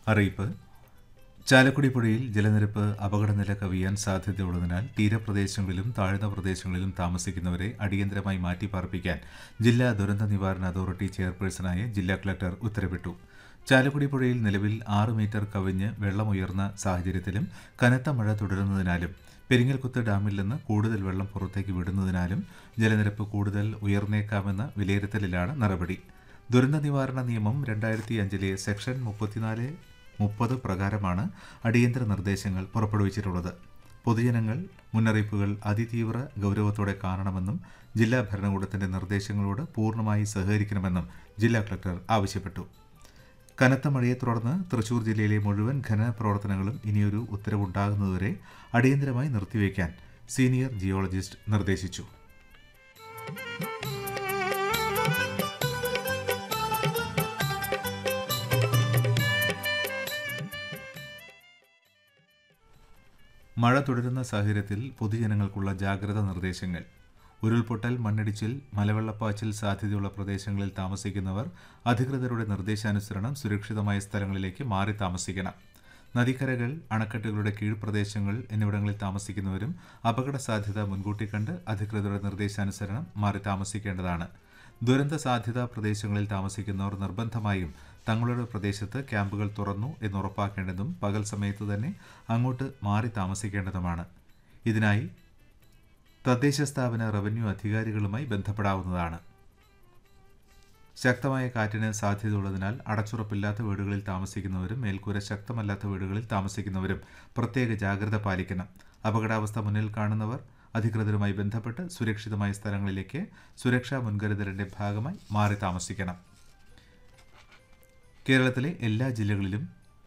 അറിയിപ്പ് ചാലക്കുടി പുഴയിൽ ജലനിരപ്പ് അപകടനില കവിയാൻ സാധ്യതയുള്ളതിനാൽ തീരപ്രദേശങ്ങളിലും താഴ്ന്ന പ്രദേശങ്ങളിലും താമസിക്കുന്നവരെ അടിയന്തരമായി മാറ്റിപ്പാർപ്പിക്കാൻ ജില്ലാ ദുരന്ത നിവാരണ അതോറിറ്റി ചെയർപേഴ്സണായ ജില്ലാ കളക്ടർ ഉത്തരവിട്ടു ചാലക്കുടി പുഴയിൽ നിലവിൽ ആറ് മീറ്റർ കവിഞ്ഞ് വെള്ളമുയർന്ന സാഹചര്യത്തിലും കനത്ത മഴ തുടരുന്നതിനാലും പെരിങ്ങൽകുത്ത് ഡാമിൽ നിന്ന് കൂടുതൽ വെള്ളം പുറത്തേക്ക് വിടുന്നതിനാലും ജലനിരപ്പ് കൂടുതൽ ഉയർന്നേക്കാമെന്ന വിലയിരുത്തലിലാണ് നടപടി ദുരന്ത നിവാരണ നിയമം രണ്ടായിരത്തി അഞ്ചിലെ സെക്ഷൻ മുപ്പത്തിനാല് മുപ്പത് പ്രകാരമാണ് അടിയന്തര നിർദ്ദേശങ്ങൾ പുറപ്പെടുവിച്ചിട്ടുള്ളത് പൊതുജനങ്ങൾ മുന്നറിയിപ്പുകൾ അതിതീവ്ര ഗൗരവത്തോടെ കാണണമെന്നും ജില്ലാ ഭരണകൂടത്തിന്റെ നിർദ്ദേശങ്ങളോട് പൂർണ്ണമായി സഹകരിക്കണമെന്നും ജില്ലാ കളക്ടർ ആവശ്യപ്പെട്ടു കനത്ത മഴയെ തുടർന്ന് തൃശൂർ ജില്ലയിലെ മുഴുവൻ ഖനന പ്രവർത്തനങ്ങളും ഇനിയൊരു ഉത്തരവുണ്ടാകുന്നതുവരെ അടിയന്തരമായി നിർത്തിവെക്കാൻ സീനിയർ ജിയോളജിസ്റ്റ് നിർദ്ദേശിച്ചു മഴ തുടരുന്ന സാഹചര്യത്തിൽ പൊതുജനങ്ങൾക്കുള്ള ജാഗ്രതാ നിർദ്ദേശങ്ങൾ ഉരുൾപൊട്ടൽ മണ്ണിടിച്ചിൽ മലവെള്ളപ്പാച്ചിൽ സാധ്യതയുള്ള പ്രദേശങ്ങളിൽ താമസിക്കുന്നവർ അധികൃതരുടെ നിർദ്ദേശാനുസരണം സുരക്ഷിതമായ സ്ഥലങ്ങളിലേക്ക് മാറി താമസിക്കണം നദിക്കരകൾ അണക്കെട്ടുകളുടെ കീഴ്പ്രദേശങ്ങൾ എന്നിവിടങ്ങളിൽ താമസിക്കുന്നവരും അപകട സാധ്യത മുൻകൂട്ടി കണ്ട് അധികൃതരുടെ നിർദ്ദേശാനുസരണം മാറി താമസിക്കേണ്ടതാണ് ദുരന്ത സാധ്യതാ പ്രദേശങ്ങളിൽ താമസിക്കുന്നവർ നിർബന്ധമായും തങ്ങളുടെ പ്രദേശത്ത് ക്യാമ്പുകൾ തുറന്നു എന്ന് ഉറപ്പാക്കേണ്ടതും പകൽ സമയത്ത് തന്നെ അങ്ങോട്ട് മാറി താമസിക്കേണ്ടതുമാണ് ഇതിനായി തദ്ദേശ സ്ഥാപന റവന്യൂ അധികാരികളുമായി ബന്ധപ്പെടാവുന്നതാണ് ശക്തമായ കാറ്റിന് സാധ്യതയുള്ളതിനാൽ അടച്ചുറപ്പില്ലാത്ത വീടുകളിൽ താമസിക്കുന്നവരും മേൽക്കൂര ശക്തമല്ലാത്ത വീടുകളിൽ താമസിക്കുന്നവരും പ്രത്യേക ജാഗ്രത പാലിക്കണം അപകടാവസ്ഥ മുന്നിൽ കാണുന്നവർ അധികൃതരുമായി ബന്ധപ്പെട്ട് സുരക്ഷിതമായ സ്ഥലങ്ങളിലേക്ക് സുരക്ഷാ മുൻകരുതലിന്റെ ഭാഗമായി മാറി താമസിക്കണം കേരളത്തിലെ എല്ലാ ജില്ലകളിലും